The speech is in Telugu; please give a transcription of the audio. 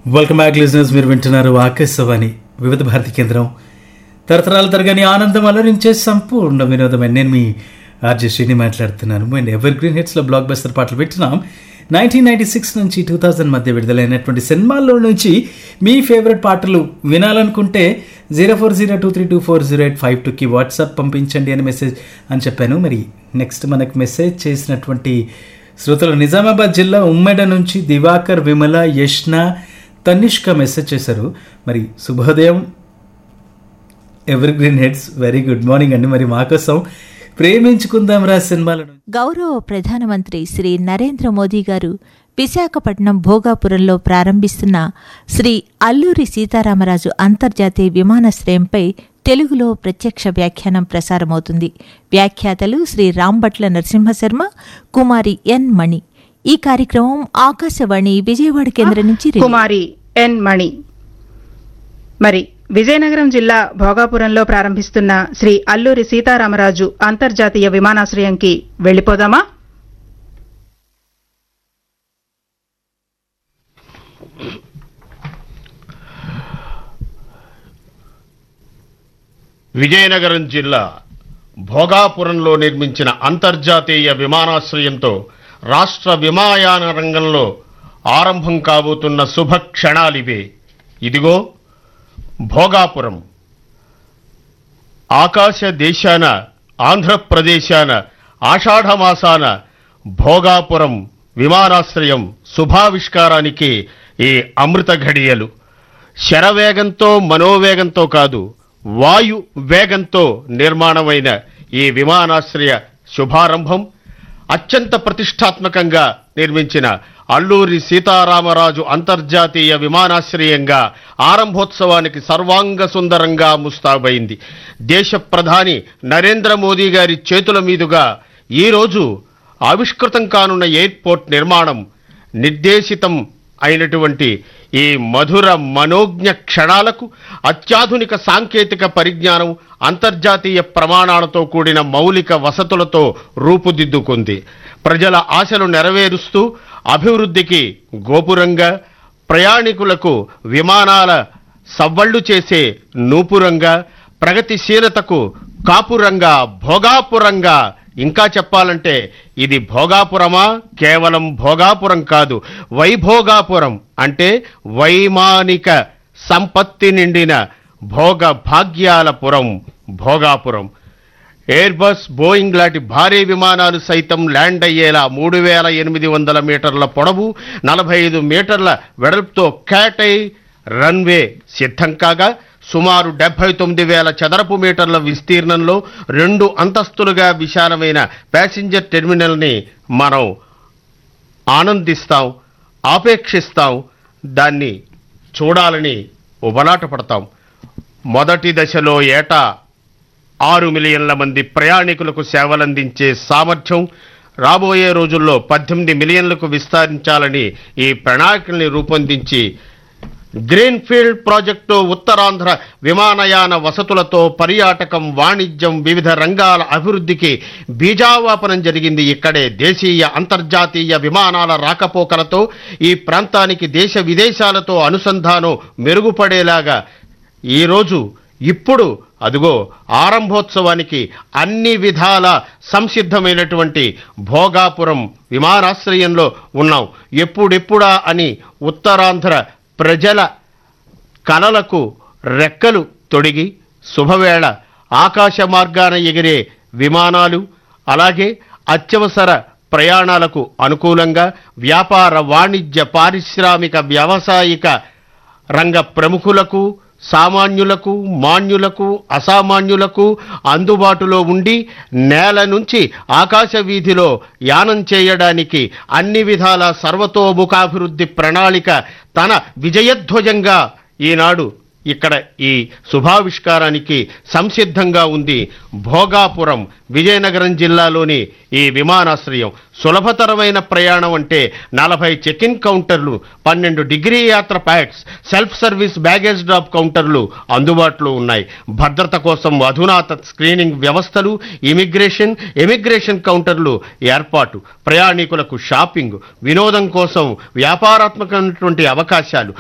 వెల్కమ్ బ్యాక్ లిజనర్స్ మీరు వింటున్నారు ఆకాశవాణి వివిధ భారతి కేంద్రం తరతరాల తరగని ఆనందం అలరించే సంపూర్ణ వినోదం నేను మీ ఆర్జే శ్రీని మాట్లాడుతున్నాను అండ్ ఎవర్ గ్రీన్ హిట్స్లో బ్లాక్ బస్టర్ పాటలు వింటున్నాం నైన్టీన్ నైన్టీ సిక్స్ నుంచి టూ థౌజండ్ మధ్య విడుదలైనటువంటి సినిమాల్లో నుంచి మీ ఫేవరెట్ పాటలు వినాలనుకుంటే zero four zero two three two four zero eight five టూకి వాట్సాప్ పంపించండి అని మెసేజ్ అని చెప్పాను మరి నెక్స్ట్ మనకు మెసేజ్ చేసినటువంటి శ్రోతలు నిజామాబాద్ జిల్లా ఉమ్మెడ నుంచి దివాకర్ విమల యష్న తనిష్క మెసేజ్ చేశారు మరి శుభోదయం evergreen heads very good morning అండి మరి మా కోసం ప్రేమించుకుందాం రా సినిమాలను గౌరవ ప్రధానమంత్రి శ్రీ నరేంద్ర మోదీ గారు విశాఖపట్నం భోగాపురంలో ప్రారంభిస్తున్న శ్రీ అల్లూరి సీతారామరాజు అంతర్జాతీయ విమానాశ్రయంపై తెలుగులో ప్రత్యక్ష వ్యాఖ్యానం ప్రసారమవుతుంది వ్యాఖ్యాతలు శ్రీ రాంభట్ల నరసింహశర్మ కుమారి ఎన్ మణి ఈ కార్యక్రమం ఆకాశవాణి విజయవాడ కేంద్రం నుంచి రిలే. కుమారి ఎన్ మణి మరి విజయనగరం జిల్లా భోగాపురంలో ప్రారంభిస్తున్న శ్రీ అల్లూరి సీతారామరాజు అంతర్జాతీయ విమానాశ్రయంకి వెళ్లిపోదామా విజయనగరం జిల్లా భోగాపురంలో నిర్మించిన అంతర్జాతీయ విమానాశ్రయంతో రాష్ట్ర విమాయాన రంగంలో ఆరంభం కాబోతున్న శుభ క్షణాలివే ఇదిగో భోగాపురం ఆకాశ దేశాన ఆంధ్రప్రదేశాన ఆషాఢమాసాన భోగాపురం విమానాశ్రయం శుభావిష్కారానికి ఈ అమృత ఘడియలు శరవేగంతో మనోవేగంతో కాదు వాయు వేగంతో నిర్మాణమైన ఈ విమానాశ్రయ శుభారంభం అత్యంత ప్రతిష్టాత్మకంగా నిర్మించిన అల్లూరి సీతారామరాజు అంతర్జాతీయ విమానాశ్రయంగా ఆరంభోత్సవానికి సర్వాంగ సుందరంగా ముస్తాబైంది దేశ ప్రధాని నరేంద్ర మోదీ గారి చేతుల మీదుగా ఈరోజు ఆవిష్కృతం కానున్న ఎయిర్పోర్ట్ నిర్మాణం నిర్దేశితం అయినటువంటి ఈ మధుర మనోజ్ఞ క్షణాలకు అత్యాధునిక సాంకేతిక పరిజ్ఞానం అంతర్జాతీయ ప్రమాణాలతో కూడిన మౌలిక వసతులతో రూపుదిద్దుకుంది ప్రజల ఆశలు నెరవేరుస్తూ అభివృద్ధికి గోపురంగా ప్రయాణికులకు విమానాల సవ్వళ్లు చేసే నూపురంగా ప్రగతిశీలతకు కాపురంగా భోగాపురంగా ఇంకా చెప్పాలంటే ఇది భోగాపురమా కేవలం భోగాపురం కాదు వైభోగాపురం అంటే వైమానిక సంపత్తి నిండిన భోగ భాగ్యాల పురం భోగాపురం ఎయిర్ బస్ బోయింగ్ లాంటి భారీ విమానాలు సైతం ల్యాండ్ అయ్యేలా మూడు వేల ఎనిమిది వందల మీటర్ల పొడవు నలభై ఐదు మీటర్ల వెడల్పుతో క్యాటై రన్వే సిద్ధం కాగా సుమారు డెబ్బై తొమ్మిది వేల చదరపు మీటర్ల విస్తీర్ణంలో రెండు అంతస్తులుగా విశాలమైన ప్యాసింజర్ టెర్మినల్ని మనం ఆనందిస్తాం ఆపేక్షిస్తాం దాన్ని చూడాలని ఉబలాట పడతాం మొదటి దశలో ఏటా ఆరు మిలియన్ల మంది ప్రయాణికులకు సేవలందించే సామర్థ్యం రాబోయే రోజుల్లో పద్దెనిమిది మిలియన్లకు విస్తరించాలని ఈ ప్రణాళికల్ని రూపొందించి గ్రీన్ఫీల్డ్ ప్రాజెక్టు ఉత్తరాంధ్ర విమానయాన వసతులతో పర్యాటకం వాణిజ్యం వివిధ రంగాల అభివృద్ధికి బీజావాపనం జరిగింది ఇక్కడే దేశీయ అంతర్జాతీయ విమానాల రాకపోకలతో ఈ ప్రాంతానికి దేశ విదేశాలతో అనుసంధానం మెరుగుపడేలాగా ఈరోజు ఇప్పుడు అదిగో ఆరంభోత్సవానికి అన్ని విధాల సంసిద్ధమైనటువంటి భోగాపురం విమానాశ్రయంలో ఉన్నాం ఎప్పుడెప్పుడా అని ఉత్తరాంధ్ర ప్రజల కలలకు రెక్కలు తొడిగి శుభవేళ ఆకాశ మార్గాన ఎగిరే విమానాలు అలాగే అత్యవసర ప్రయాణాలకు అనుకూలంగా వ్యాపార వాణిజ్య పారిశ్రామిక వ్యావసాయిక రంగ ప్రముఖులకు సామాన్యులకు మాన్యులకు అసామాన్యులకు అందుబాటులో ఉండి నేల నుంచి ఆకాశ వీధిలో యానం చేయడానికి అన్ని విధాల సర్వతోముఖాభివృద్ధి ప్రణాళిక తన విజయధ్వజంగా ఈనాడు ఇక్కడ ఈ శుభావిష్కారానికి సంసిద్ధంగా ఉంది భోగాపురం విజయనగరం జిల్లాలోని ఈ విమానాశ్రయం సులభతరమైన ప్రయాణం అంటే నలభై చెక్ ఇన్ కౌంటర్లు పన్నెండు డిగ్రీ యాత్ర ప్యాక్స్ సెల్ఫ్ సర్వీస్ బ్యాగేజ్ డ్రాప్ కౌంటర్లు అందుబాటులో ఉన్నాయి భద్రత కోసం అధునాత స్క్రీనింగ్ వ్యవస్థలు ఇమిగ్రేషన్ ఎమిగ్రేషన్ కౌంటర్లు ఏర్పాటు ప్రయాణికులకు షాపింగ్ వినోదం కోసం వ్యాపారాత్మకమైనటువంటి అవకాశాలు